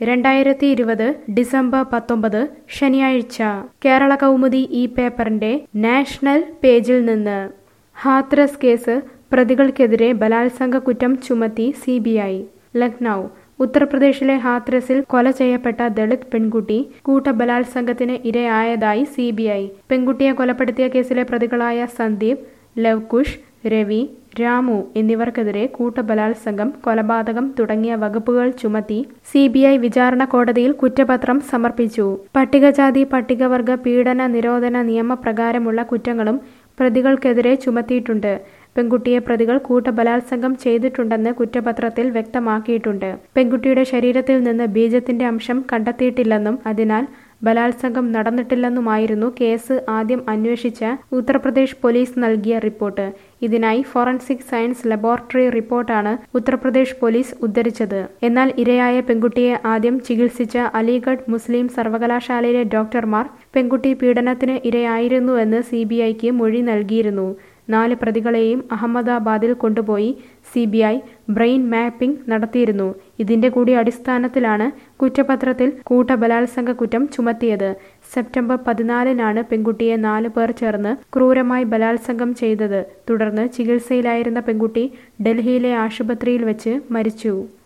രണ്ടായിരത്തി ഇരുപത് ഡിസംബർ പത്തൊമ്പത് ശനിയാഴ്ച കേരള കൗമുദി ഈ പേപ്പറിന്റെ നാഷണൽ പേജിൽ നിന്ന് ഹാത്രസ് കേസ് പ്രതികൾക്കെതിരെ ബലാത്സംഗ കുറ്റം ചുമത്തി സി ബി ഐ ലക്നൗ ഉത്തർപ്രദേശിലെ ഹാത്രസിൽ കൊല ചെയ്യപ്പെട്ട ദളിത് പെൺകുട്ടി കൂട്ടബലാത്സംഗത്തിന് ഇരയായതായി സി ബി ഐ പെൺകുട്ടിയെ കൊലപ്പെടുത്തിയ കേസിലെ പ്രതികളായ സന്ദീപ് ലവ്കുഷ് രവി രാമു എന്നിവർക്കെതിരെ കൂട്ടബലാത്സംഗം കൊലപാതകം തുടങ്ങിയ വകുപ്പുകൾ ചുമത്തി സി ബി ഐ വിചാരണ കോടതിയിൽ കുറ്റപത്രം സമർപ്പിച്ചു പട്ടികജാതി പട്ടികവർഗ പീഡന നിരോധന നിയമപ്രകാരമുള്ള കുറ്റങ്ങളും പ്രതികൾക്കെതിരെ ചുമത്തിയിട്ടുണ്ട് പെൺകുട്ടിയെ പ്രതികൾ കൂട്ടബലാത്സംഗം ചെയ്തിട്ടുണ്ടെന്ന് കുറ്റപത്രത്തിൽ വ്യക്തമാക്കിയിട്ടുണ്ട് പെൺകുട്ടിയുടെ ശരീരത്തിൽ നിന്ന് ബീജത്തിന്റെ അംശം കണ്ടെത്തിയിട്ടില്ലെന്നും അതിനാൽ ബലാത്സംഗം നടന്നിട്ടില്ലെന്നുമായിരുന്നു കേസ് ആദ്യം അന്വേഷിച്ച ഉത്തർപ്രദേശ് പോലീസ് നൽകിയ റിപ്പോർട്ട് ഇതിനായി ഫോറൻസിക് സയൻസ് ലബോറട്ടറി റിപ്പോർട്ടാണ് ഉത്തർപ്രദേശ് പോലീസ് ഉദ്ധരിച്ചത് എന്നാൽ ഇരയായ പെൺകുട്ടിയെ ആദ്യം ചികിത്സിച്ച അലിഗഡ് മുസ്ലിം സർവകലാശാലയിലെ ഡോക്ടർമാർ പെൺകുട്ടി പീഡനത്തിന് ഇരയായിരുന്നുവെന്ന് സി ബി ഐക്ക് മൊഴി നൽകിയിരുന്നു നാല് പ്രതികളെയും അഹമ്മദാബാദിൽ കൊണ്ടുപോയി C B I brain mapping നടത്തിയിരുന്നു ഇതിന്റെ കൂടി അടിസ്ഥാനത്തിലാണ് കുറ്റപത്രത്തിൽ കൂട്ടബലാത്സംഗ കുറ്റം ചുമത്തിയത് സെപ്റ്റംബർ പതിനാലിനാണ് പെൺകുട്ടിയെ നാല് പേർ ചേർന്ന് ക്രൂരമായി ബലാത്സംഗം ചെയ്തത് തുടർന്ന് ചികിത്സയിലായിരുന്ന പെൺകുട്ടി ഡൽഹിയിലെ ആശുപത്രിയിൽ വെച്ച് മരിച്ചു